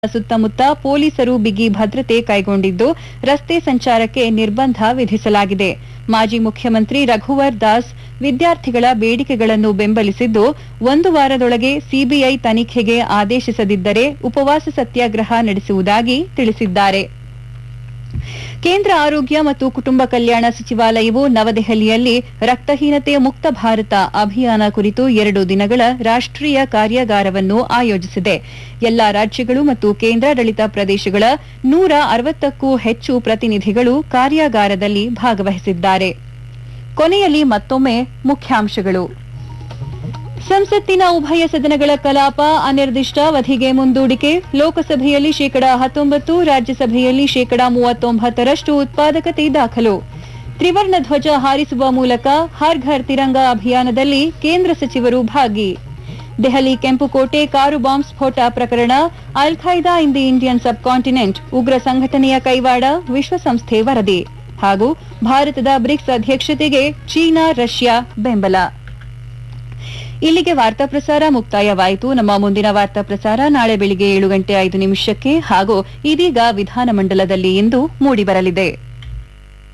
ಸುತ್ತಮುತ್ತ ಪೊಲೀಸರು ಬಿಗಿ ಭದ್ರತೆ ಕೈಗೊಂಡಿದ್ದು ರಸ್ತೆ ಸಂಚಾರಕ್ಕೆ ನಿರ್ಬಂಧ ವಿಧಿಸಲಾಗಿದೆ ಮಾಜಿ ಮುಖ್ಯಮಂತ್ರಿ ರಘುವರ್ ದಾಸ್ ವಿದ್ಯಾರ್ಥಿಗಳ ಬೇಡಿಕೆಗಳನ್ನು ಬೆಂಬಲಿಸಿದ್ದು ಒಂದು ವಾರದೊಳಗೆ ಸಿಬಿಐ ತನಿಖೆಗೆ ಆದೇಶಿಸದಿದ್ದರೆ ಉಪವಾಸ ಸತ್ಯಾಗ್ರಹ ನಡೆಸುವುದಾಗಿ ತಿಳಿಸಿದ್ದಾರೆ ಕೇಂದ್ರ ಆರೋಗ್ಯ ಮತ್ತು ಕುಟುಂಬ ಕಲ್ಯಾಣ ಸಚಿವಾಲಯವು ನವದೆಹಲಿಯಲ್ಲಿ ರಕ್ತಹೀನತೆ ಮುಕ್ತ ಭಾರತ ಅಭಿಯಾನ ಕುರಿತು ಎರಡು ದಿನಗಳ ರಾಷ್ಟ್ರೀಯ ಕಾರ್ಯಾಗಾರವನ್ನು ಆಯೋಜಿಸಿದೆ ಎಲ್ಲಾ ರಾಜ್ಯಗಳು ಮತ್ತು ಕೇಂದ್ರಾಡಳಿತ ಪ್ರದೇಶಗಳ ನೂರ ಅರವತ್ತಕ್ಕೂ ಹೆಚ್ಚು ಪ್ರತಿನಿಧಿಗಳು ಕಾರ್ಯಾಗಾರದಲ್ಲಿ ಭಾಗವಹಿಸಿದ್ದಾರೆ ಕೊನೆಯಲ್ಲಿ ಮತ್ತೊಮ್ಮೆ ಮುಖ್ಯಾಂಶಗಳು ಸಂಸತ್ತಿನ ಉಭಯ ಸದನಗಳ ಕಲಾಪ ಅನಿರ್ದಿಷ್ಟಾವಧಿಗೆ ಮುಂದೂಡಿಕೆ ಲೋಕಸಭೆಯಲ್ಲಿ ಶೇಕಡಾ ಹತ್ತೊಂಬತ್ತು ರಾಜ್ಯಸಭೆಯಲ್ಲಿ ಶೇಕಡಾ ಮೂವತ್ತೊಂಬತ್ತರಷ್ಟು ಉತ್ಪಾದಕತೆ ದಾಖಲು ತ್ರಿವರ್ಣ ಧ್ವಜ ಹಾರಿಸುವ ಮೂಲಕ ಹರ್ ಘರ್ ತಿರಂಗ ಅಭಿಯಾನದಲ್ಲಿ ಕೇಂದ್ರ ಸಚಿವರು ಭಾಗಿ ದೆಹಲಿ ಕೆಂಪುಕೋಟೆ ಕಾರು ಬಾಂಬ್ ಸ್ಫೋಟ ಪ್ರಕರಣ Al Qaeda in the Indian subcontinent ಉಗ್ರ ಸಂಘಟನೆಯ ಕೈವಾಡ ವಿಶ್ವಸಂಸ್ಥೆ ವರದಿ ಹಾಗೂ ಭಾರತದ ಬ್ರಿಕ್ಸ್ ಅಧ್ಯಕ್ಷತೆಗೆ ಚೀನಾ ರಷ್ಯಾ ಬೆಂಬಲ ಇಲ್ಲಿಗೆ ವಾರ್ತಾ ಪ್ರಸಾರ ಮುಕ್ತಾಯವಾಯಿತು ನಮ್ಮ ಮುಂದಿನ ವಾರ್ತಾ ಪ್ರಸಾರ ನಾಳೆ ಬೆಳಿಗ್ಗೆ ಏಳು ಗಂಟೆ ಐದು ನಿಮಿಷಕ್ಕೆ ಹಾಗೂ ಇದೀಗ ವಿಧಾನಮಂಡಲದಲ್ಲಿ ಇಂದು ಮೂಡಿಬರಲಿದೆ